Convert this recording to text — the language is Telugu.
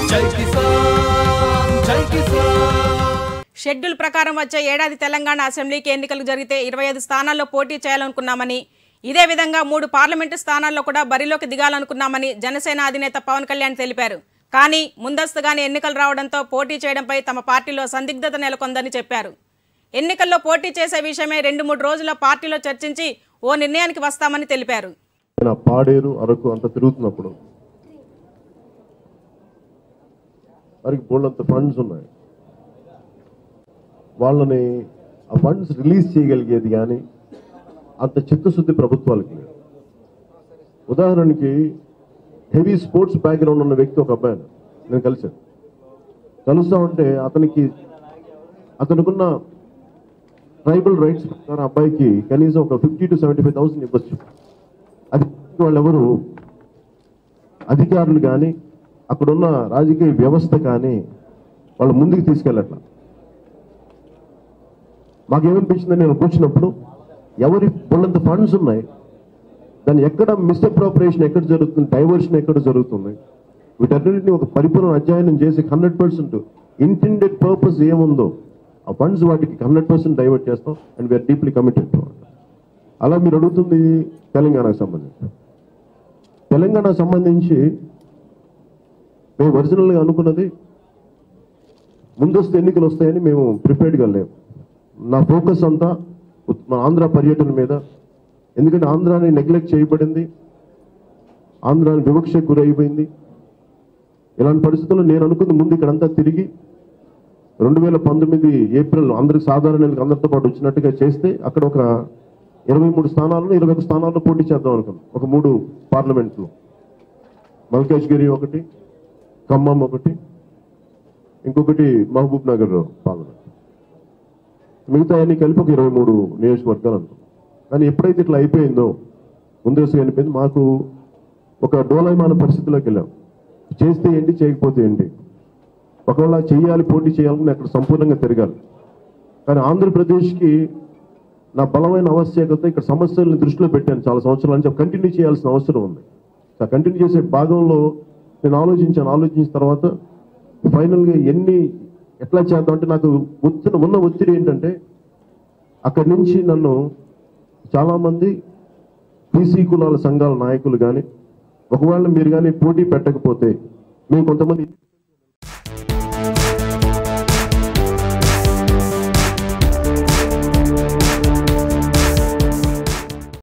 జై కిసాన్ జై కిసాన్ షెడ్యూల్ ప్రకారం వచ్చే ఏడాది తెలంగాణ అసెంబ్లీకి ఎన్నికలు జరిగితే ఇరవై ఐదు స్థానాల్లో పోటీ చేయాలనుకున్నామని ఇదే విధంగా మూడు పార్లమెంటు స్థానాల్లో కూడా బరిలోకి దిగాలనుకున్నామని జనసేన అధినేత పవన్ కళ్యాణ్ తెలిపారు కానీ ముందస్తుగానే ఎన్నికలు రావడంతో పోటీ చేయడంపై తమ పార్టీలో సందిగ్ధత నెలకొందని చెప్పారు ఎన్నికల్లో పోటీ చేసే విషయమై రెండు మూడు రోజుల పార్టీలో చర్చించి ఓ నిర్ణయానికి వస్తామని తెలిపారు ఆయన పాడేరు అరకు అంత తిరుగుతున్నప్పుడు వారికి బోళ్ళంత ఫండ్స్ ఉన్నాయి వాళ్ళని ఆ ఫండ్స్ రిలీజ్ చేయగలిగేది కానీ అంత చిత్తశుద్ధి ప్రభుత్వాలకి లేదు ఉదాహరణకి హెవీ స్పోర్ట్స్ బ్యాక్గ్రౌండ్ ఉన్న వ్యక్తి ఒక అబ్బాయి నేను కలిశాను కలుస్తా ఉంటే అతనికి అతనుకున్న ట్రైబల్ రైట్స్ ప్రకారం అబ్బాయికి కనీసం ఒక fifty to seventy five thousand ఇవ్వచ్చు అది వాళ్ళెవరు అధికారులు కానీ అక్కడున్న రాజకీయ వ్యవస్థ కానీ వాళ్ళు ముందుకు తీసుకెళ్ళట్ల మాకేమనిపించిందని నేను కూర్చున్నప్పుడు ఎవరి వాళ్ళంత ఫండ్స్ ఉన్నాయి దాన్ని ఎక్కడ మిస్అప్రోపరేషన్ ఎక్కడ జరుగుతుంది డైవర్షన్ ఎక్కడ జరుగుతుంది వీటన్నిటిని ఒక పరిపూర్ణ అధ్యయనం చేసి హండ్రెడ్ పర్సెంట్ ఇంటెండెడ్ పర్పస్ ఏముందో ఆ ఫండ్స్ వాటికి హండ్రెడ్ పర్సెంట్ డైవర్ట్ చేస్తాం అండ్ వీఆర్ డీప్లీ కమిటెడ్ అలా మీరు అడుగుతుంది తెలంగాణకు సంబంధించి తెలంగాణకు సంబంధించి మేము ఒరిజినల్గా అనుకున్నది ముందస్తు ఎన్నికలు వస్తాయని మేము ప్రిపేర్డ్గా లేము నా ఫోకస్ అంతా ఉత్- మన ఆంధ్ర పర్యటన మీద ఎందుకంటే ఆంధ్రాని నెగ్లెక్ట్ చేయబడింది ఆంధ్రాని వివక్షకు గురైపోయింది ఇలాంటి పరిస్థితుల్లో నేను అనుకుంది ముందు ఇక్కడంతా తిరిగి రెండు వేల పంతొమ్మిది ఏప్రిల్ అందరికి సాధారణ ఎన్నికలు అందరితో పాటు వచ్చినట్టుగా చేస్తే అక్కడ ఒక ఇరవై మూడు స్థానాల్లో ఇరవై ఒక స్థానాల్లో పోటీ చేద్దాం అనుకున్నాం ఒక మూడు పార్లమెంట్లో మల్కాజ్గిరి ఒకటి ఖమ్మం ఒకటి ఇంకొకటి మహబూబ్ నగర్ పార్లమెంట్ మిగతా అన్ని కలిపి ఒక ఇరవై మూడు నియోజకవర్గాలు అనుకున్నాం కానీ ఎప్పుడైతే ఇట్లా అయిపోయిందో ముందస్తుగా అనిపోయింది మాకు ఒక డోలయమాన పరిస్థితిలోకి వెళ్ళాం చేస్తే ఏంటి చేయకపోతే ఏంటి ఒకవేళ చేయాలి పోటీ చేయాలని అక్కడ సంపూర్ణంగా తిరగాలి కానీ ఆంధ్రప్రదేశ్కి నా బలమైన ఆవశ్యకత ఇక్కడ సమస్యలను దృష్టిలో పెట్టాను చాలా సంవత్సరాల నుంచి కంటిన్యూ చేయాల్సిన అవసరం ఉంది ఆ కంటిన్యూ చేసే భాగంలో నేను ఆలోచించాను ఆలోచించిన తర్వాత ఫైనల్గా ఎన్ని ఎట్లా చేద్దాం అంటే నాకు ఒత్తిడి ఉన్న ఒత్తిడి ఏంటంటే అక్కడి నుంచి నన్ను చాలామంది బీసీ కులాల సంఘాల నాయకులు కానీ ఒకవేళ మీరు కానీ పోటీ పెట్టకపోతే మేము కొంతమంది